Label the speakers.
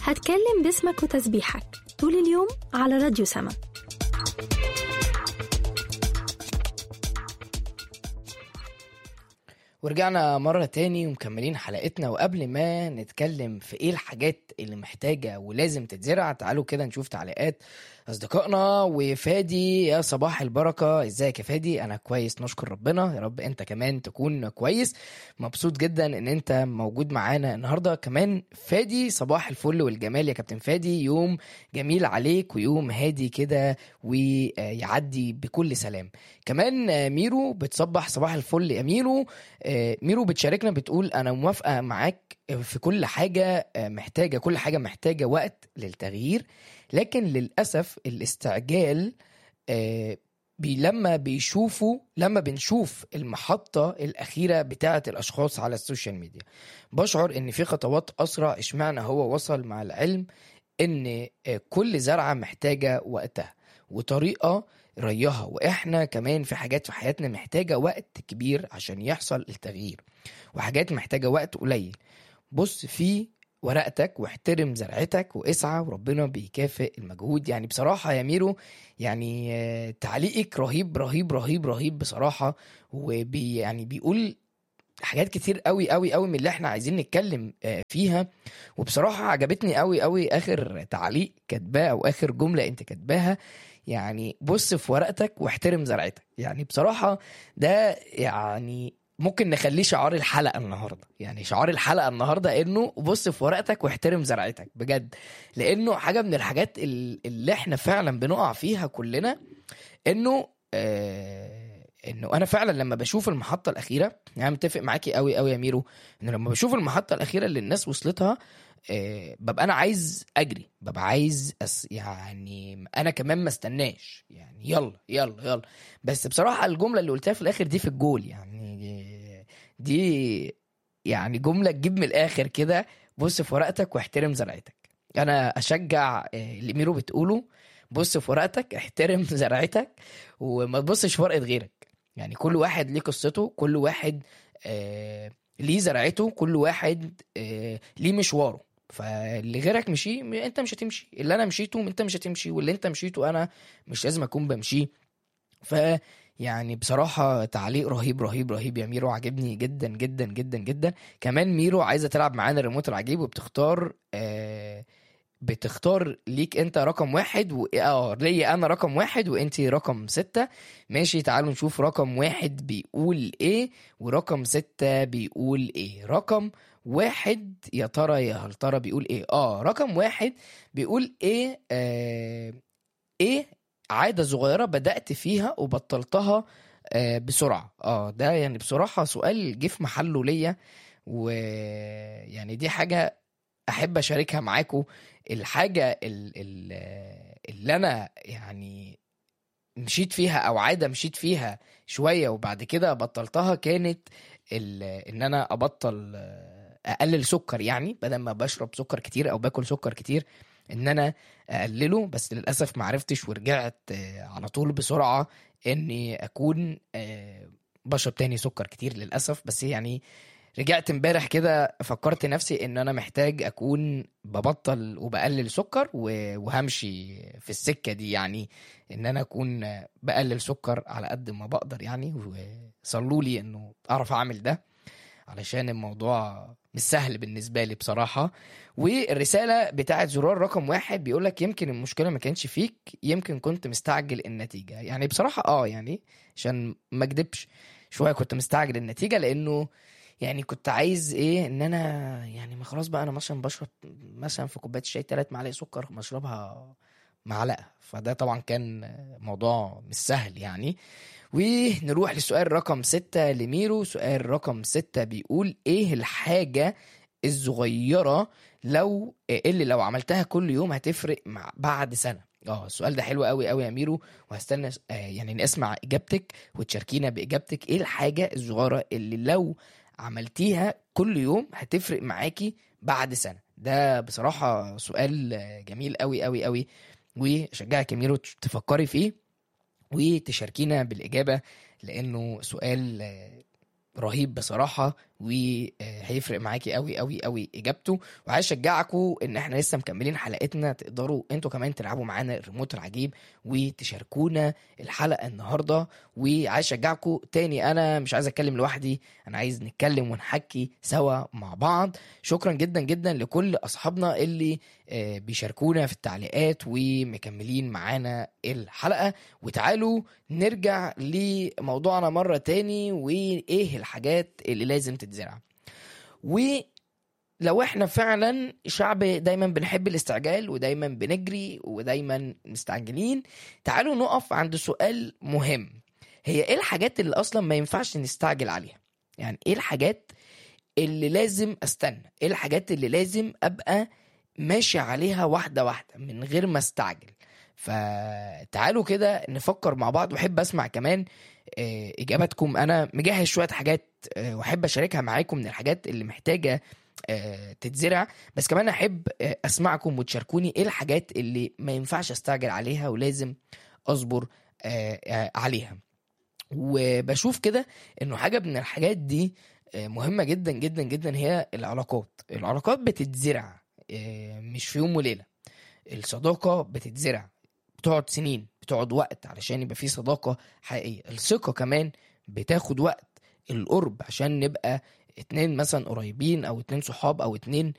Speaker 1: هتكلم باسمك وتسبيحك طول اليوم على راديو سما
Speaker 2: ورجعنا مرة تاني ومكملين حلقتنا وقبل ما نتكلم في ايه الحاجات اللي محتاجة ولازم تتزرع تعالوا كده نشوف تعليقات أصدقائنا وفادي يا صباح البركة ازيك يا فادي أنا كويس نشكر ربنا يا رب أنت كمان تكون كويس مبسوط جدا إن أنت موجود معانا النهاردة كمان فادي صباح الفل والجمال يا كابتن فادي يوم جميل عليك ويوم هادي كده ويعدي بكل سلام كمان ميرو بتصبح صباح الفل يا ميرو آه، ميرو بتشاركنا بتقول انا موافقه معاك في كل حاجه آه، محتاجه كل حاجه محتاجه وقت للتغيير لكن للاسف الاستعجال آه، بي لما بيشوفوا لما بنشوف المحطة الأخيرة بتاعة الأشخاص على السوشيال ميديا بشعر إن في خطوات أسرع إشمعنى هو وصل مع العلم إن آه، كل زرعة محتاجة وقتها وطريقة ريها واحنا كمان في حاجات في حياتنا محتاجه وقت كبير عشان يحصل التغيير وحاجات محتاجه وقت قليل بص في ورقتك واحترم زرعتك واسعى وربنا بيكافئ المجهود يعني بصراحة يا ميرو يعني آه، تعليقك رهيب رهيب رهيب رهيب بصراحة وبي يعني بيقول حاجات كتير قوي قوي قوي من اللي احنا عايزين نتكلم آه، فيها وبصراحة عجبتني قوي قوي اخر تعليق كاتباه او اخر جملة انت كاتباها يعني بص في ورقتك واحترم زرعتك يعني بصراحة ده يعني ممكن نخليه شعار الحلقة النهاردة يعني شعار الحلقة النهاردة انه بص في ورقتك واحترم زرعتك بجد لانه حاجة من الحاجات ال- اللي احنا فعلا بنقع فيها كلنا انه آه انه انا فعلا لما بشوف المحطة الاخيرة يعني متفق معاكي قوي قوي يا ميرو انه لما بشوف المحطة الاخيرة اللي الناس وصلتها آه، ببقى انا عايز اجري ببقى عايز أس يعني انا كمان ما استناش يعني يلا يلا يلا بس بصراحه الجمله اللي قلتها في الاخر دي في الجول يعني دي يعني جمله تجيب من الاخر كده بص في ورقتك واحترم زرعتك انا اشجع آه، اللي ميرو بتقوله بص في ورقتك احترم زرعتك وما تبصش في ورقه غيرك يعني كل واحد ليه قصته كل واحد آه ليه زرعته كل واحد آه ليه مشواره فاللي غيرك مشي م- انت مش هتمشي اللي انا مشيته انت مش هتمشي واللي انت مشيته انا مش لازم اكون بمشيه ف يعني بصراحة تعليق رهيب رهيب رهيب يا ميرو عجبني جدا جدا جدا جدا كمان ميرو عايزة تلعب معانا الريموت العجيب وبتختار آه بتختار ليك انت رقم واحد و... اه ليا انا رقم واحد وانت رقم ستة ماشي تعالوا نشوف رقم واحد بيقول ايه ورقم ستة بيقول ايه رقم واحد يا ترى يا هل ترى بيقول ايه اه رقم واحد بيقول ايه آه ايه عادة صغيرة بدأت فيها وبطلتها آه بسرعة اه ده يعني بصراحة سؤال جه في محله ليا ويعني دي حاجة احب اشاركها معاكم الحاجة ال- ال- اللي انا يعني مشيت فيها او عادة مشيت فيها شوية وبعد كده بطلتها كانت ال- ان انا ابطل آه، اقلل سكر يعني بدل ما بشرب سكر كتير او باكل سكر كتير ان انا اقلله بس للاسف ما عرفتش ورجعت آه، على طول بسرعة اني اكون آه، بشرب تاني سكر كتير للاسف بس يعني رجعت امبارح كده فكرت نفسي ان انا محتاج اكون ببطل وبقلل سكر و- وهمشي في السكة دي يعني ان انا اكون بقلل سكر على قد ما بقدر يعني وصلوا لي انه اعرف اعمل ده علشان الموضوع مش سهل بالنسبة لي بصراحة والرسالة بتاعت زرار رقم واحد بيقولك يمكن المشكلة ما كانش فيك يمكن كنت مستعجل النتيجة يعني بصراحة اه يعني عشان ما اكدبش شوية كنت مستعجل النتيجة لانه يعني كنت عايز ايه ان انا يعني ما خلاص بقى انا مثلا بشرب مثلا في كوبايه الشاي تلات معالق سكر بشربها معلقه فده طبعا كان موضوع مش سهل يعني ونروح لسؤال رقم ستة لميرو سؤال رقم ستة بيقول ايه الحاجة الصغيرة لو اللي لو عملتها كل يوم هتفرق مع بعد سنة اه السؤال ده حلو قوي قوي يا ميرو وهستنى آه، يعني نسمع اجابتك وتشاركينا باجابتك ايه الحاجة الصغيرة اللي لو عملتيها كل يوم هتفرق معاكي بعد سنة ده بصراحة سؤال آه، جميل قوي قوي قوي واشجعك يا ميرو تفكري فيه وتشاركينا بالإجابة لأنه سؤال آه، رهيب بصراحة وهيفرق معاكي قوي قوي قوي اجابته وعايز اشجعكم ان احنا لسه مكملين حلقتنا تقدروا انتوا كمان تلعبوا معانا الريموت العجيب وتشاركونا الحلقة النهاردة وعايز اشجعكم تاني انا مش عايز اتكلم لوحدي انا عايز نتكلم ونحكي سوا مع بعض شكرا جدا جدا لكل اصحابنا اللي آه، بيشاركونا في التعليقات ومكملين معانا الحلقة وتعالوا نرجع لموضوعنا مرة تاني وايه الحاجات اللي لازم تتزرع ولو احنا فعلا شعب دايما بنحب الاستعجال ودايما بنجري ودايما مستعجلين تعالوا نقف عند سؤال مهم هي ايه الحاجات اللي اصلا ما ينفعش نستعجل عليها يعني ايه الحاجات اللي لازم استنى ايه الحاجات اللي لازم ابقى ماشي عليها واحدة واحدة من غير ما استعجل فتعالوا كده نفكر مع بعض واحب اسمع كمان آه، اجاباتكم انا مجهز شويه حاجات آه، واحب اشاركها معاكم من الحاجات اللي محتاجه آه، تتزرع بس كمان احب آه، اسمعكم وتشاركوني ايه الحاجات اللي ما ينفعش استعجل عليها ولازم اصبر آه، آه، عليها وبشوف كده انه حاجه من الحاجات دي آه، مهمه جدا جدا جدا هي العلاقات العلاقات بتتزرع آه، مش في يوم وليله الصداقه بتتزرع بتقعد سنين بتقعد وقت علشان يبقى في صداقه حقيقيه الثقه كمان بتاخد وقت القرب عشان نبقى اتنين مثلا قريبين او اتنين صحاب او اتنين